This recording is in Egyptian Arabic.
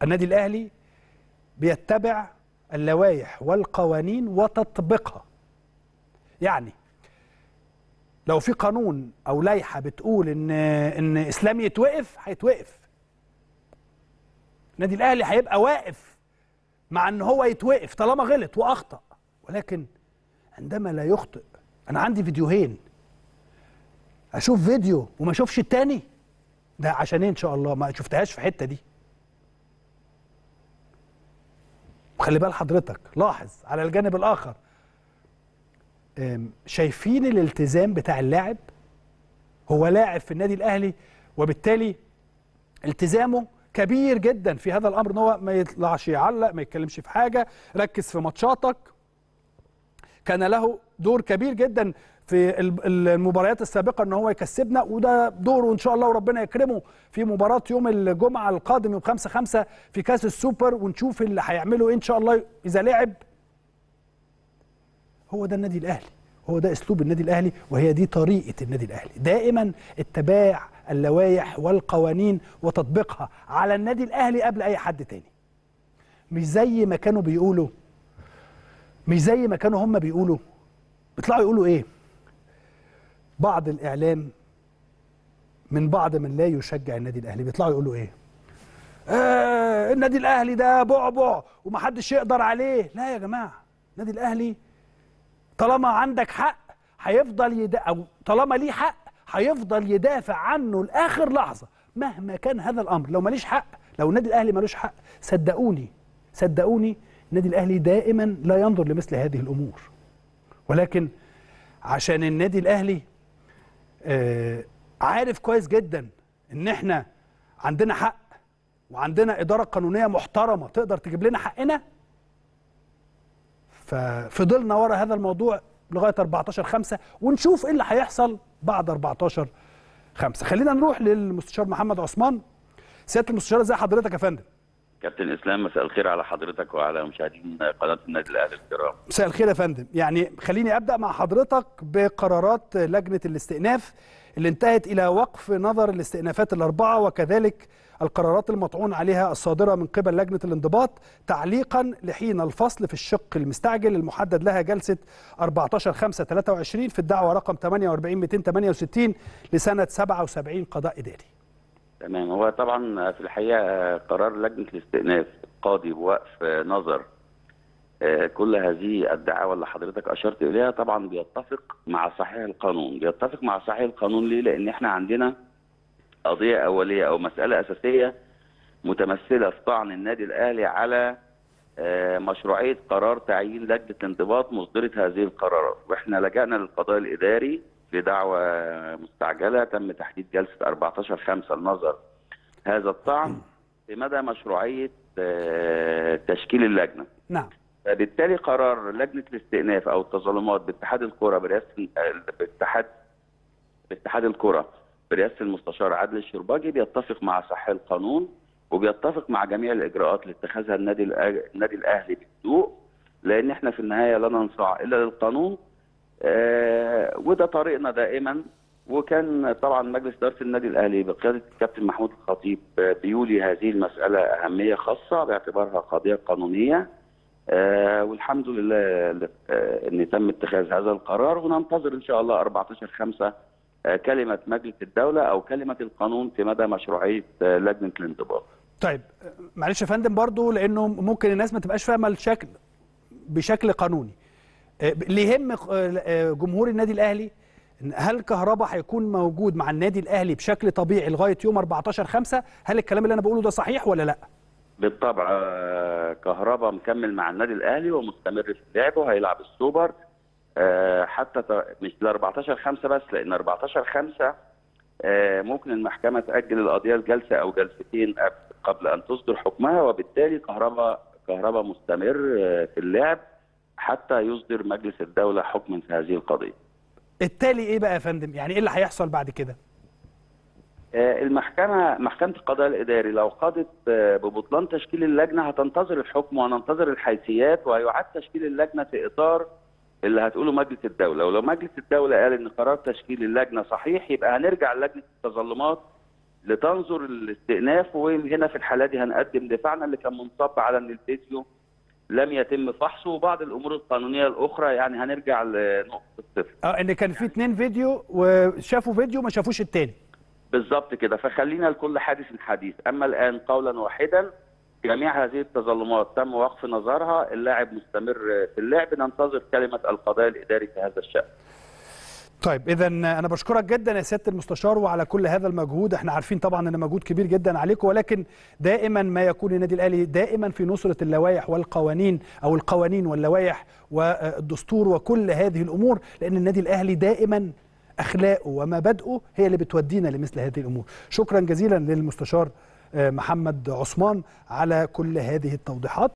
النادي الاهلي بيتبع اللوائح والقوانين وتطبيقها يعني لو في قانون او لائحه بتقول ان ان اسلام يتوقف هيتوقف النادي الاهلي هيبقى واقف مع ان هو يتوقف طالما غلط واخطا ولكن عندما لا يخطئ انا عندي فيديوهين اشوف فيديو وما اشوفش التاني ده عشان ايه ان شاء الله ما شفتهاش في حته دي وخلي بال حضرتك لاحظ على الجانب الاخر أم، شايفين الالتزام بتاع اللاعب هو لاعب في النادي الاهلي وبالتالي التزامه كبير جدا في هذا الامر ان هو ما يطلعش يعلق ما يتكلمش في حاجه ركز في ماتشاتك كان له دور كبير جدا في ال- ال- المباريات السابقه ان هو يكسبنا وده دوره ان شاء الله وربنا يكرمه في مباراه يوم الجمعه القادم يوم 5 5 في كاس السوبر ونشوف اللي هيعمله ايه ان شاء الله اذا لعب هو ده النادي الاهلي هو ده اسلوب النادي الاهلي وهي دي طريقه النادي الاهلي دائما اتباع اللوائح والقوانين وتطبيقها على النادي الاهلي قبل اي حد تاني مش زي ما كانوا بيقولوا مش زي ما كانوا هم بيقولوا بيطلعوا يقولوا ايه بعض الاعلام من بعض من لا يشجع النادي الاهلي بيطلعوا يقولوا ايه آه النادي الاهلي ده بعبع ومحدش يقدر عليه لا يا جماعه النادي الاهلي طالما عندك حق هيفضل يدا او طالما ليه حق هيفضل يدافع عنه لاخر لحظه مهما كان هذا الامر لو ماليش حق لو النادي الاهلي ملوش حق صدقوني صدقوني النادي الاهلي دائما لا ينظر لمثل هذه الامور ولكن عشان النادي الاهلي آه عارف كويس جدا ان احنا عندنا حق وعندنا اداره قانونيه محترمه تقدر تجيب لنا حقنا ففضلنا ورا هذا الموضوع لغايه 14 5 ونشوف ايه اللي هيحصل بعد 14 5 خلينا نروح للمستشار محمد عثمان سياده المستشار ازي حضرتك يا فندم كابتن اسلام مساء الخير على حضرتك وعلى مشاهدين قناه النادي الاهلي الكرام مساء الخير يا فندم يعني خليني ابدا مع حضرتك بقرارات لجنه الاستئناف اللي انتهت الى وقف نظر الاستئنافات الاربعه وكذلك القرارات المطعون عليها الصادره من قبل لجنه الانضباط تعليقا لحين الفصل في الشق المستعجل المحدد لها جلسه 14 5 23 في الدعوه رقم 48 268 لسنه 77 قضاء اداري. تمام هو طبعا في الحقيقه قرار لجنه الاستئناف القاضي بوقف نظر آه، كل هذه الدعاوى اللي حضرتك اشرت اليها طبعا بيتفق مع صحيح القانون بيتفق مع صحيح القانون ليه لان احنا عندنا قضيه اوليه او مساله اساسيه متمثله في طعن النادي الاهلي على آه، مشروعيه قرار تعيين لجنه الانضباط مصدره هذه القرارات واحنا لجأنا للقضاء الاداري لدعوى مستعجله تم تحديد جلسه 14 5 لنظر هذا الطعن في مدى مشروعيه آه، تشكيل اللجنه نعم فبالتالي قرار لجنه الاستئناف او التظلمات باتحاد الكره برئاسه باتحاد باتحاد الكره برئاسه المستشار عادل الشرباجي بيتفق مع صح القانون وبيتفق مع جميع الاجراءات اللي اتخذها النادي الأ- النادي الاهلي بهدوء لان احنا في النهايه لا ننصاع الا للقانون آه وده طريقنا دائما وكان طبعا مجلس اداره النادي الاهلي بقياده الكابتن محمود الخطيب آه، بيولي هذه المساله اهميه خاصه باعتبارها قضيه قانونيه آه والحمد لله آه ان تم اتخاذ هذا القرار وننتظر ان شاء الله 14 5 آه كلمه مجلس الدوله او كلمه القانون في مدى مشروعيه آه لجنه الانضباط. طيب معلش يا فندم برضو لانه ممكن الناس ما تبقاش فاهمه الشكل بشكل قانوني آه، اللي يهم آه، جمهور النادي الاهلي إن هل كهربا هيكون موجود مع النادي الاهلي بشكل طبيعي لغايه يوم 14 5 هل الكلام اللي انا بقوله ده صحيح ولا لا بالطبع آه، كهربا مكمل مع النادي الاهلي ومستمر في لعبه هيلعب السوبر آه، حتى ت- مش ل 14 5 بس لان 14 5 آه، ممكن المحكمه تاجل القضيه لجلسه او جلستين قبل- قبل ان تصدر حكمها وبالتالي كهربا كهربا مستمر آه، في اللعب حتى يصدر مجلس الدوله حكما في هذه القضيه. التالي ايه بقى يا فندم يعني ايه اللي هيحصل بعد كده آه، المحكمة محكمة القضاء الإداري لو قضت آه، ببطلان تشكيل اللجنة هتنتظر الحكم وهننتظر الحيثيات وهيعاد تشكيل اللجنة في إطار اللي هتقوله مجلس الدولة ولو مجلس الدولة قال إن قرار تشكيل اللجنة صحيح يبقى هنرجع لجنة التظلمات لتنظر الاستئناف وهنا في الحاله دي هنقدم دفاعنا اللي كان منصب على ان الفيديو لم يتم فحصه وبعض الامور القانونيه الاخرى يعني هنرجع لنقطه الصفر اه ان كان في اتنين فيديو وشافوا فيديو ما شافوش التاني بالظبط كده فخلينا لكل حادث حديث اما الان قولا واحدا جميع هذه التظلمات تم وقف نظرها اللاعب مستمر في اللعب ننتظر كلمه القضاء الاداري في هذا الشان طيب اذا انا بشكرك جدا يا سياده المستشار وعلى كل هذا المجهود احنا عارفين طبعا ان مجهود كبير جدا عليكم ولكن دائما ما يكون النادي الاهلي دائما في نصره اللوائح والقوانين او القوانين واللوائح والدستور وكل هذه الامور لان النادي الاهلي دائما اخلاقه ومبادئه هي اللي بتودينا لمثل هذه الامور شكرا جزيلا للمستشار محمد عثمان على كل هذه التوضيحات